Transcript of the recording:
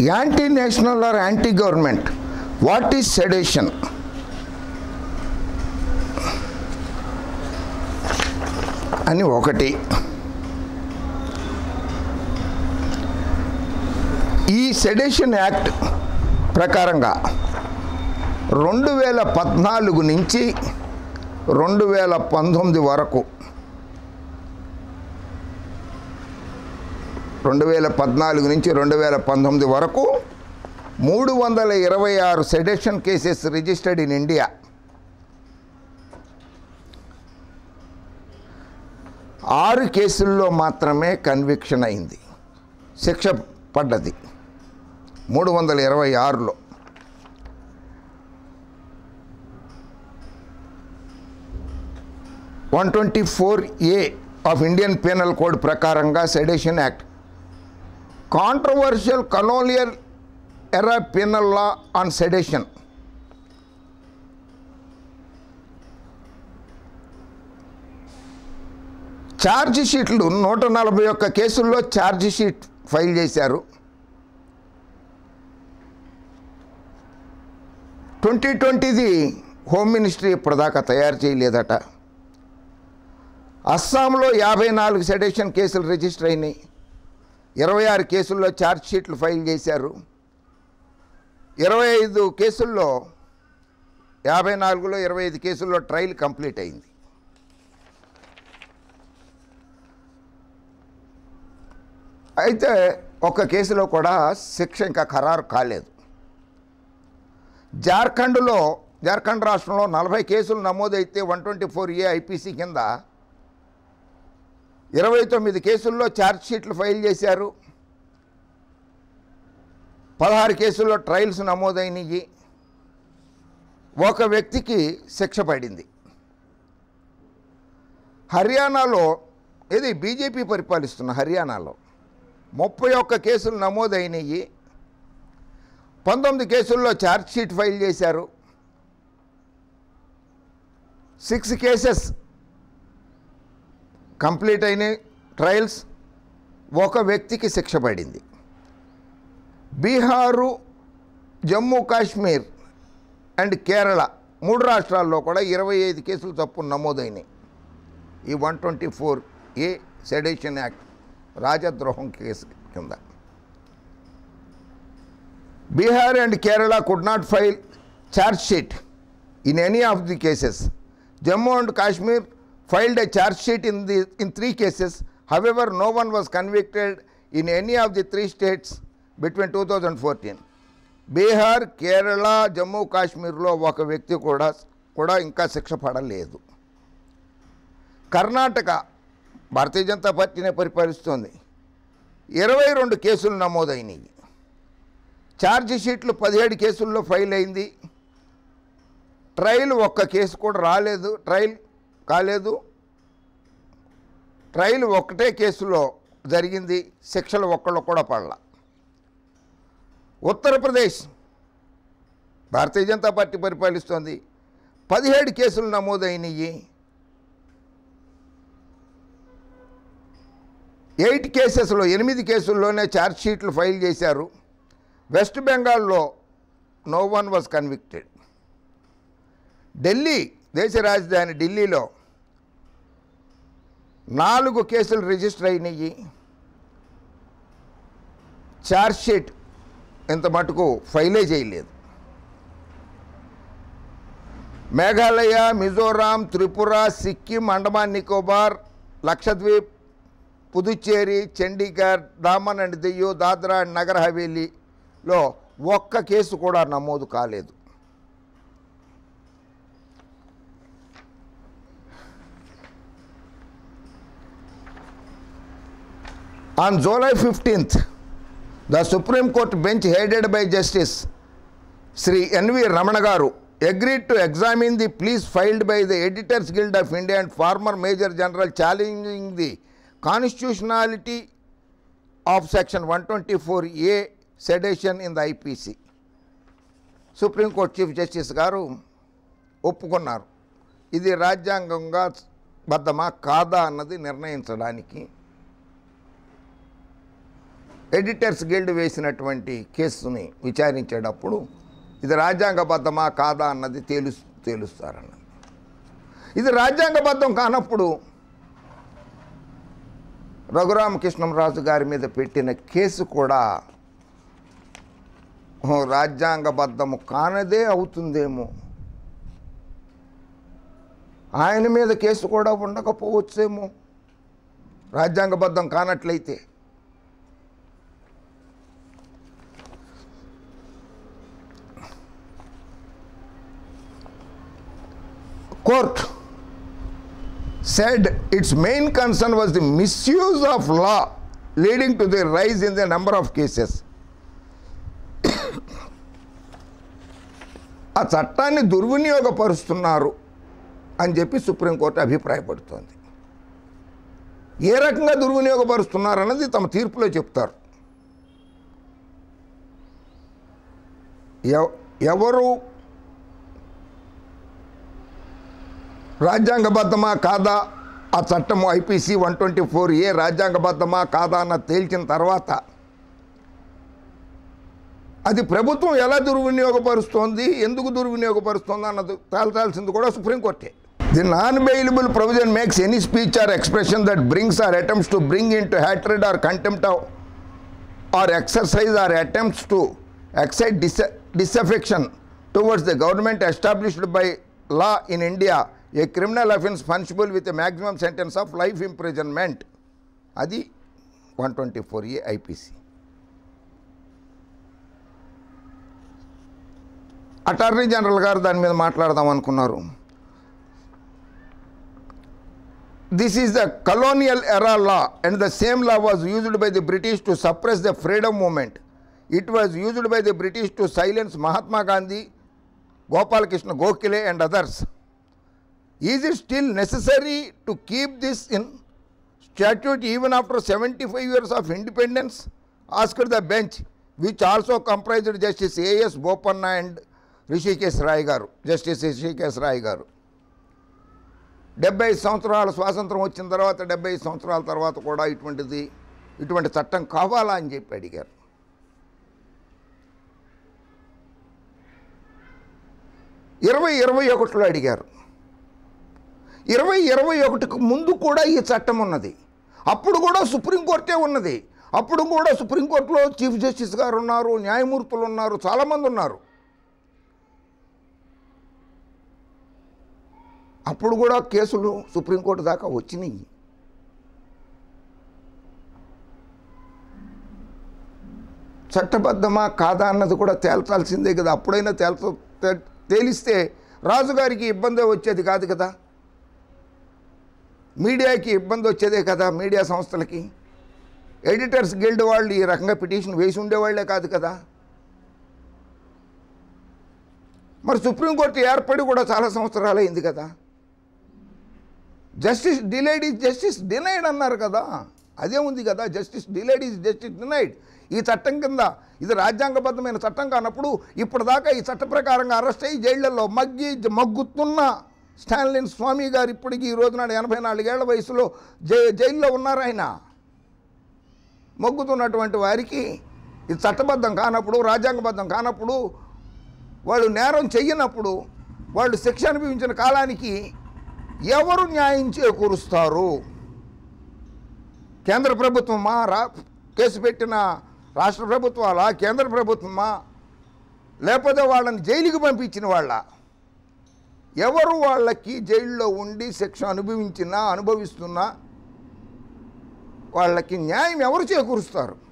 Anti national or anti government what is sedition అని ఒకటి ఈ సెడేషన్ యాక్ట్ ప్రకారంగా రెండు వేల పద్నాలుగు నుంచి రెండు వేల పంతొమ్మిది వరకు రెండు వేల పద్నాలుగు నుంచి రెండు వేల పంతొమ్మిది వరకు మూడు వందల ఇరవై ఆరు sedition cases registered in India ఆరు కేసుల్లో మాత్రమే కన్విక్షన్ అయింది శిక్ష పడ్డది మూడు వందల ఇరవై ఆరులో one twenty four A of Indian penal code ప్రకారంగా sedition act controversial colonial era penal law on sedition charge షీట్లు నూట నలభై ఒక్క కేసుల్లో ఛార్జ్ షీట్ ఫైల్ చేశారు ట్వంటీ ట్వంటీది హోమ్ మినిస్ట్రీ ఇప్పటిదాకా తయారు చేయలేదట అస్సాంలో యాభై నాలుగు సెడేషన్ కేసులు రిజిస్టర్ అయినాయి ఇరవై ఆరు కేసుల్లో ఛార్జ్ షీట్లు ఫైల్ చేశారు ఇరవై ఐదు కేసుల్లో యాభై నాలుగులో ఇరవై ఐదు కేసుల్లో ట్రయల్ కంప్లీట్ అయింది అయితే ఒక కేసులో కూడా శిక్ష ఇంకా ఖరారు కాలేదు జార్ఖండ్లో జార్ఖండ్ రాష్ట్రంలో నలభై కేసులు నమోదైతే one twenty four A IPC కింద ఇరవై తొమ్మిది కేసుల్లో ఛార్జ్ షీట్లు ఫైల్ చేశారు పదహారు కేసుల్లో ట్రయల్స్ నమోదైనవి ఒక వ్యక్తికి శిక్ష పడింది హర్యానాలో ఇది బీజేపీ పరిపాలిస్తున్న హర్యానాలో ముప్పై ఒక్క కేసులు నమోదైనవి పంతొమ్మిది కేసుల్లో ఛార్జ్ షీట్ ఫైల్ చేశారు సిక్స్ కేసెస్ కంప్లీట్ అయిన ట్రయల్స్ ఒక వ్యక్తికి శిక్ష పడింది బీహారు జమ్మూ కాశ్మీర్ అండ్ కేరళ మూడు రాష్ట్రాల్లో కూడా ఇరవై ఐదు కేసులు చొప్పున నమోదైనాయి ఈ one twenty four A sedition act రాజద్రోహం కేసు కింద Bihar and Kerala could not file charge sheet in any of the cases Jammu and Kashmir filed a charge sheet in the in three cases. However, no one was convicted in any of the three states between 2014. Bihar Kerala Jammu కాశ్మీర్లో ఒక వ్యక్తి కూడా కూడా ఇంకా శిక్ష పడలేదు కర్ణాటక భారతీయ జనతా పార్టీనే పరిపాలిస్తోంది ఇరవై రెండు కేసులు నమోదైనవి ఛార్జ్ షీట్లు పదిహేడు కేసుల్లో ఫైల్ అయింది ట్రయల్ ఒక్క కేసు కూడా రాలేదు ట్రయల్ కాలేదు ట్రయల్ ఒక్కటే కేసులో జరిగింది శిక్షలు ఒక్కళ్ళు కూడా పడల ఉత్తరప్రదేశ్ భారతీయ జనతా పార్టీ పరిపాలిస్తోంది పదిహేడు కేసులు నమోదైనవి ఎయిట్ కేసెస్లో ఎనిమిది కేసుల్లోనే ఛార్జ్ షీట్లు ఫైల్ చేశారు వెస్ట్ బెంగాల్లో no one was convicted Delhi దేశ రాజధాని ఢిల్లీలో నాలుగు కేసులు రిజిస్టర్ అయినాయి ఛార్జ్ షీట్ ఇంత మటుకు ఫైలే చేయలేదు మేఘాలయ మిజోరాం త్రిపుర సిక్కిం అండమాన్ నికోబార్ లక్షద్వీప్ పుదుచ్చేరి చండీగఢ్ దామన్ అండ్ దియ్యు దాద్రా అండ్ నగర్ హవేలీలో ఒక్క కేసు కూడా నమోదు కాలేదు On July 15th, the Supreme Court bench headed by Justice Sri N.V. Ramanagaru agreed to examine the pleas filed by the Editors Guild of India and former Major General challenging the constitutionality of Section 124A sedation in the IPC. Supreme Court chief justice గారు ఒప్పుకున్నారు ఇది రాజ్యాంగంగా బద్దమా కాదా అన్నది నిర్ణయించడానికి editors guild వేసినటువంటి కేసుని విచారించేటప్పుడు ఇది రాజ్యాంగబద్ధమా కాదా అన్నది తేలు తేలుస్తారన్నది ఇది రాజ్యాంగబద్ధం కానప్పుడు రఘురామకృష్ణంరాజు గారి మీద పెట్టిన కేసు కూడా ఓ, రాజ్యాంగబద్ధము కానదే అవుతుందేమో ఆయన మీద కేసు కూడా ఉండకపోవచ్చేమో రాజ్యాంగబద్ధం కానట్లయితే court said its main concern was the misuse of law leading to the rise in the number of cases ఆ చట్టాన్ని దుర్వినియోగపరుస్తున్నారు అని చెప్పి సుప్రీంకోర్టు అభిప్రాయపడుతోంది ఏ రకంగా దుర్వినియోగపరుస్తున్నారు అన్నది తమ తీర్పులో చెప్తారు ఎవ- ఎవరు రాజ్యాంగబద్ధమా కాదా ఆ చట్టము IPC one twenty four A రాజ్యాంగబద్ధమా కాదా అన్న తేల్చిన తర్వాత అది ప్రభుత్వం ఎలా దుర్వినియోగపరుస్తోంది ఎందుకు దుర్వినియోగపరుస్తోంది అన్నది తేల్చాల్సింది కూడా సుప్రీంకోర్టే the non bailable provision makes any speech or expression that brings or attempts to bring into hatred or contempt or exercise or attempts to excite dis- disaffection towards the government established by law in India, a criminal offence punishable with a maximum sentence of life imprisonment. అది one twenty four A IPC attorney general గారు దాని మీద మాట్లాడదాం అనుకున్నారు This is the colonial era law, and the same law was used by the British to suppress the freedom movement. It was used by the British to silence Mahatma Gandhi, Gopal Krishna Gokhale, and others. Is it still necessary to keep this in statute even after 75 years of independence? Asked the bench, which also comprised Justice A.S. Bopanna and Rishikesh Rai Garu, Justice Rishikesh Rai Garu. డెబ్బై సంవత్సరాల స్వాతంత్రం వచ్చిన తర్వాత డెబ్బై సంవత్సరాల తర్వాత కూడా ఇటువంటిది ఇటువంటి చట్టం కావాలా అని చెప్పి అడిగారు ఇరవై ఇరవై ఒకటిలో అడిగారు ఇరవై ఇరవై ఒకటికి ముందు కూడా ఈ చట్టం ఉన్నది అప్పుడు కూడా సుప్రీంకోర్టే ఉన్నది అప్పుడు కూడా సుప్రీంకోర్టులో చీఫ్ జస్టిస్ గారు ఉన్నారు న్యాయమూర్తులు ఉన్నారు చాలామంది ఉన్నారు అప్పుడు కూడా కేసులు సుప్రీంకోర్టు దాకా వచ్చినాయి చట్టబద్ధమా కాదా అన్నది కూడా తేల్చాల్సిందే కదా అప్పుడైనా తేల్చ తే- తేలిస్తే రాజుగారికి ఇబ్బంది వచ్చేది కాదు కదా మీడియాకి ఇబ్బంది వచ్చేదే కదా మీడియా సంస్థలకి ఎడిటర్స్ గిల్డ్ వాళ్ళు ఈ రకంగా పిటిషన్ వేసి ఉండేవాళ్లే కాదు కదా మరి సుప్రీంకోర్టు ఏర్పడి కూడా చాలా సంవత్సరాలు అయింది కదా justice delayed is justice denied అన్నారు కదా అదే ఉంది కదా justice delayed is justice denied ఈ చట్టం కింద ఇది రాజ్యాంగబద్ధమైన చట్టం కానప్పుడు ఇప్పటిదాకా ఈ చట్ట ప్రకారంగా అరెస్ట్ అయ్యి జైళ్లలో మగ్గి మగ్గుతున్న స్టాన్లిన్ స్వామి గారు ఇప్పటికి ఈ రోజునాడు ఎనభై నాలుగేళ్ల వయసులో జై జైల్లో ఉన్నారు ఆయన మొగ్గుతున్నటువంటి వారికి ఇది చట్టబద్ధం కానప్పుడు రాజ్యాంగబద్ధం కానప్పుడు వాళ్ళు నేరం చెయ్యనప్పుడు వాళ్ళు శిక్ష అనుభవించిన కాలానికి ఎవరు న్యాయం చేకూరుస్తారు కేంద్ర ప్రభుత్వమా రా కేసు పెట్టిన రాష్ట్ర ప్రభుత్వాలా కేంద్ర ప్రభుత్వమా లేకపోతే వాళ్ళని జైలుకి పంపించిన వాళ్ళ ఎవరు వాళ్ళకి జైల్లో ఉండి శిక్ష అనుభవించినా అనుభవిస్తున్నా వాళ్ళకి న్యాయం ఎవరు చేకూరుస్తారు